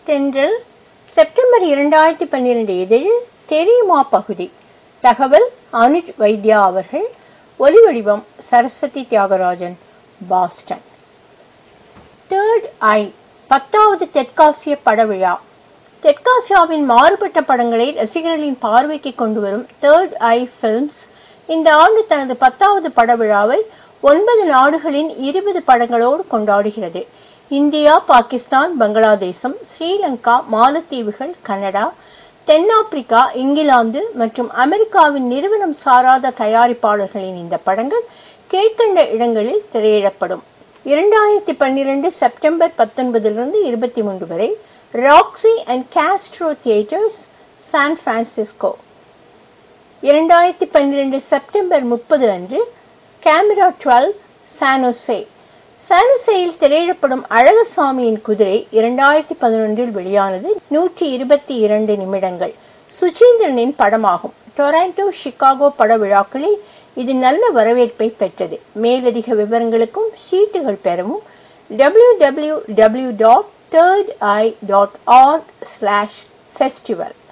தென்றல் செப்டம்பர் இரண்டாயிரத்தி பன்னிரண்டு இதழில் தெரியுமா பகுதி தகவல் அனுஜ் வைத்யா அவர்கள் ஒலிவடிவம் Saraswathi Thiagarajan Boston third I பத்தாவது தெற்காசிய படவிழா தெற்காசியாவின் மாறுபட்ட படங்களை ரசிகர்களின் பார்வைக்கு கொண்டு வரும் தேர்ட் ஐ பிலிம்ஸ் இந்த ஆண்டு தனது பத்தாவது படவிழாவை ஒன்பது நாடுகளின் இருபது படங்களோடு கொண்டாடுகிறது இந்தியா பாகிஸ்தான் பங்களாதேசம் ஸ்ரீலங்கா மாலத்தீவுகள் கனடா தென்னாப்பிரிக்கா இங்கிலாந்து மற்றும் அமெரிக்காவின் நிறுவனம் சாராத தயாரிப்பாளர்களின் இந்த படங்கள் கீழ்கண்ட இடங்களில் திரையிடப்படும் இரண்டாயிரத்தி பன்னிரண்டு செப்டம்பர் பத்தொன்பதிலிருந்து இருபத்தி மூன்று வரை Roxy and Castro theatres San Francisco இரண்டாயிரத்தி பன்னிரண்டு செப்டம்பர் முப்பது அன்று கேமரா டுவெல் சானோசே சானோசேயில் திரையிடப்படும் அழகசாமியின் குதிரை இரண்டாயிரத்தி பதினொன்றில் வெளியானது நூற்றி இருபத்தி இரண்டு நிமிடங்கள் சுச்சீந்திரனின் படமாகும் டொராண்டோ சிகாகோ பட விழாக்களில் இது நல்ல வரவேற்பை பெற்றது மேலதிக விவரங்களுக்கும் சீட்டுகள் பெறவும் W W W dot third I dot org slash festival